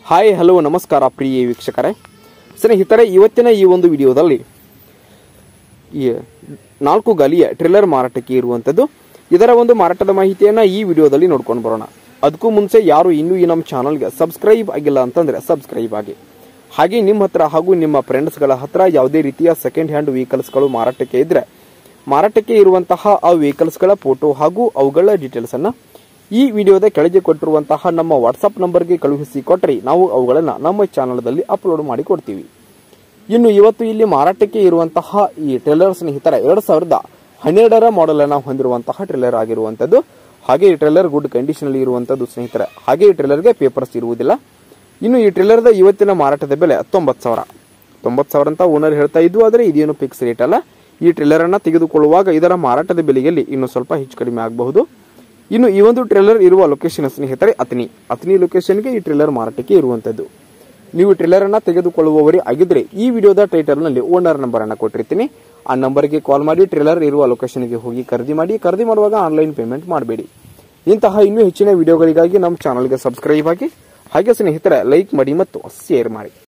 hi hello ನಮಸ್ಕಾರ ಪ್ರಿಯ ವೀಕ್ಷಕರೇ ಸ್ನೇಹಿತರೆ ಇವತ್ತಿನ ಈ ಒಂದು ವಿಡಿಯೋದಲ್ಲಿ ಈ ನಾಲ್ಕು ಗಾಲಿಯ ಟ್ರಿಲ್ಲರ್ ಮಾರಾಟಕ್ಕೆ ಇರುವಂಥದ್ದು ಇದರ ಒಂದು ಮಾರಾಟದ ಮಾಹಿತಿಯನ್ನ ಈ ವಿಡಿಯೋದಲ್ಲಿ ನೋಡ್ಕೊಂಡು ಬರೋಣ ಅದಕ್ಕೂ ಮುಂಚೆ ಯಾರು ಇನ್ನೂ ಈ ನಮ್ಮ ಚಾನಲ್ಗೆ ಸಬ್ಸ್ಕ್ರೈಬ್ ಆಗಿಲ್ಲ ಅಂತಂದ್ರೆ ಸಬ್ಸ್ಕ್ರೈಬ್ ಆಗಿ ಹಾಗೆ ನಿಮ್ಮ ಹತ್ರ ಹಾಗೂ ನಿಮ್ಮ ಫ್ರೆಂಡ್ಸ್ಗಳ ಹತ್ರ ಯಾವುದೇ ರೀತಿಯ ಸೆಕೆಂಡ್ ಹ್ಯಾಂಡ್ ವೆಹಿಕಲ್ಸ್ಗಳು ಮಾರಾಟಕ್ಕೆ ಇದ್ರೆ ಮಾರಾಟಕ್ಕೆ ಇರುವಂತಹ ಆ ವೆಹಿಕಲ್ಸ್ಗಳ ಫೋಟೋ ಹಾಗೂ ಅವುಗಳ ಡೀಟೇಲ್ಸ್ ಅನ್ನ ಈ ವಿಡಿಯೋದ ಕೆಳಗೆ ಕೊಟ್ಟಿರುವಂತಹ ನಮ್ಮ ವಾಟ್ಸ್ಆಪ್ ನಂಬರ್ಗೆ ಕಳುಹಿಸಿ ಕೊಟ್ಟರೆ ನಾವು ಅವುಗಳನ್ನ ನಮ್ಮ ಚಾನಲ್ದಲ್ಲಿ ಅಪ್ಲೋಡ್ ಮಾಡಿ ಕೊಡ್ತೀವಿ ಇನ್ನು ಇವತ್ತು ಇಲ್ಲಿ ಮಾರಾಟಕ್ಕೆ ಇರುವಂತಹ ಈ ಟ್ರೇಲರ್ ಸ್ನೇಹಿತರ ಎರಡ್ ಸಾವಿರದ ಹನ್ನೆರಡರ ಮಾಡೆಲ್ ಅನ್ನ ಹೊಂದಿರುವಂತಹ ಟ್ರೇಲರ್ ಆಗಿರುವಂತದ್ದು ಹಾಗೆ ಈ ಟ್ರೇಲರ್ ಗುಡ್ ಕಂಡೀಷನ್ ಅಲ್ಲಿ ಇರುವಂತದ್ದು ಸ್ನೇಹಿತರೆ ಹಾಗೆ ಈ ಟ್ರೇಲರ್ಗೆ ಪೇಪರ್ಸ್ ಇರುವುದಿಲ್ಲ ಇನ್ನು ಈ ಟ್ರೇಲರ್ದ ಇವತ್ತಿನ ಮಾರಾಟದ ಬೆಲೆ ತೊಂಬತ್ತು ಸಾವಿರ ತೊಂಬತ್ತು ಸಾವಿರ ಅಂತ ಓನರ್ ಹೇಳ್ತಾ ಇದ್ದು ಆದರೆ ಇದೇನು ಫಿಕ್ಸ್ ರೇಟ್ ಅಲ್ಲ ಈ ಟ್ರೇಲರ್ ಅನ್ನ ತೆಗೆದುಕೊಳ್ಳುವಾಗ ಇದರ ಮಾರಾಟದ ಬೆಲೆಯಲ್ಲಿ ಇನ್ನು ಸ್ವಲ್ಪ ಹೆಚ್ಚು ಕಡಿಮೆ ಆಗಬಹುದು ಇನ್ನು ಈ ಒಂದು ಟ್ರೇಲರ್ ಇರುವ ಲೊಕೇಶನ್ ಸ್ನೇಹಿತರೆ ಅತ್ನಿ ಅತ್ನಿ ಲೊಕೇಶನ್ಗೆ ಈ ಟ್ರೇಲರ್ ಮಾರಾಟಕ್ಕೆ ಇರುವಂತದ್ದು ನೀವು ಟ್ರೇಲರ್ ಅನ್ನ ತೆಗೆದುಕೊಳ್ಳುವವರೇ ಆಗಿದ್ರೆ ಈ ವಿಡಿಯೋದ ಟೈಟಲ್ ನಲ್ಲಿ ಓನರ್ ನಂಬರ್ ಅನ್ನ ಕೊಟ್ಟಿರ್ತೀನಿ ಆ ನಂಬರ್ಗೆ ಕಾಲ್ ಮಾಡಿ ಟ್ರೇಲರ್ ಇರುವ ಲೊಕೇಶನ್ಗೆ ಹೋಗಿ ಖರೀದಿ ಮಾಡಿ ಖರೀದಿ ಮಾಡುವಾಗ ಆನ್ಲೈನ್ ಪೇಮೆಂಟ್ ಮಾಡಬೇಡಿ ಇಂತಹ ಇನ್ನೂ ಹೆಚ್ಚಿನ ವಿಡಿಯೋಗಳಿಗಾಗಿ ನಮ್ಮ ಚಾನಲ್ಗೆ ಸಬ್ಸ್ಕ್ರೈಬ್ ಆಗಿ ಹಾಗೆ ಸ್ನೇಹಿತರೆ ಲೈಕ್ ಮಾಡಿ ಮತ್ತು ಶೇರ್ ಮಾಡಿ